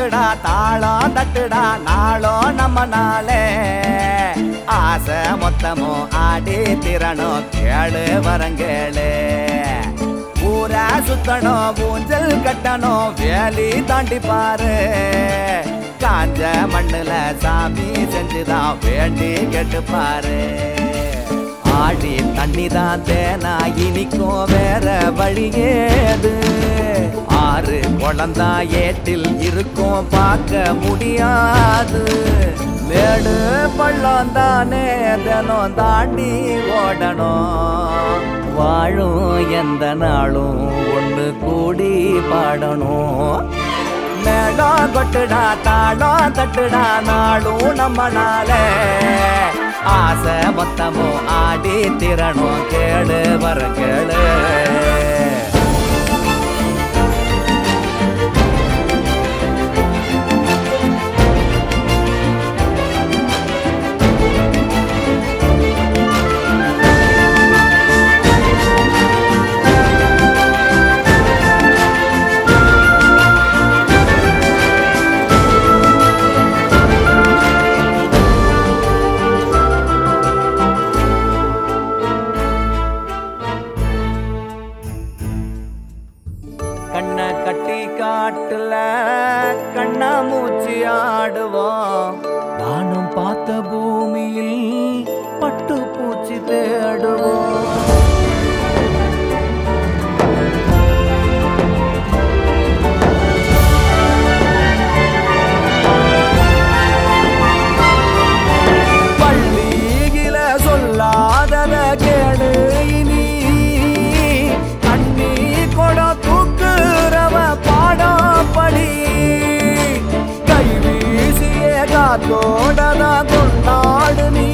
கொட்டுடா தாளம் தட்டுடா நாளும் நம்ம நாளே ஆசை மொத்தமும் ஆடி திறனும் கேளு வரங்கேளு ஊரா சுத்தணும் ஊஞ்சல் கட்டணும் வேலி தாண்டி பாரு காஞ்ச மண்ணுல சாமி செஞ்சுதான் வேண்டி கேட்டு பாரு ஆடி தண்ணி தான் தேனா இனிக்கும் வேற வழியேது ஆறு குழந்தா ஏட்டில் இருக்கும் பார்க்க முடியாது மேடு பள்ளம் தானே தினம் தாண்டி ஓடணும் வாழும் எந்த நாளும் ஒன்று கூடி பாடணும் மேளம் கொட்டுடா தாளம் தட்டுடா நாளும் நம்ம நாளே ஆசை மொத்தமும் ஆடி திறனும் கேளு வர கேளு கண்ணை கட்டி காட்டுல கண்ணா மூச்சு ஆடுவோம் வானம் பார்த்த பூமியில் பட்டு பூச்சி தேடுவோம் பள்ளியில சொல்லாதத கேடு இனி அண்ணி கொட தூக்குறவ பாடம் படி கை வீசிய காத்தோடதா கொண்டாடு நீ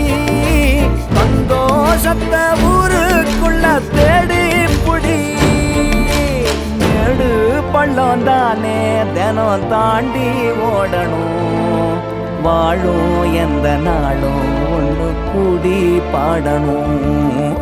சந்தோஷத்தை ஊருக்குள்ள தேடி புடி மேடு பள்ளம் தானே தினம் தாண்டி ஓடணும் வாழும் எந்த நாளும் ஒன்று கூடி பாடணும்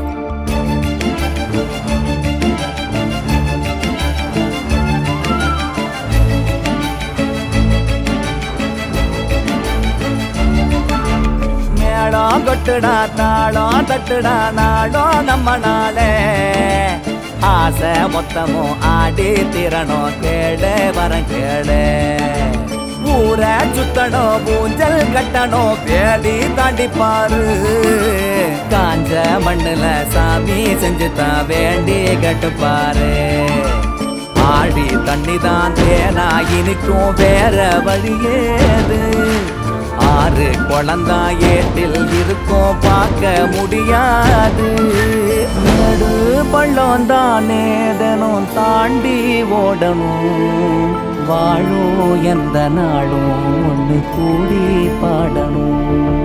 மேளம் கொட்டுடா தாளம் தட்டுடா நாளும் நம்ம நாளே ஆசை மொத்தமும் ஆடி திறனும் கேளு வரம் கேளு ஊரை சுத்தணும் ஊஞ்சல் கட்டணும் வேலி தாண்டி பாரு காஞ்ச மண்ணுல சாமி செஞ்சு தான் வேண்டி கட்டுப்பாரு ஆடி தண்ணி தான் தேனா இனிக்கும் வேற வழியேது ஆறு குழந்தா ஏட்டில் இருக்கும் பார்க்க முடியாது மேடு பள்ளம் தானே தினம் தாண்டி ஓடணும் வாழும் எந்த நாளும் ஒன்று கூடி பாடணும்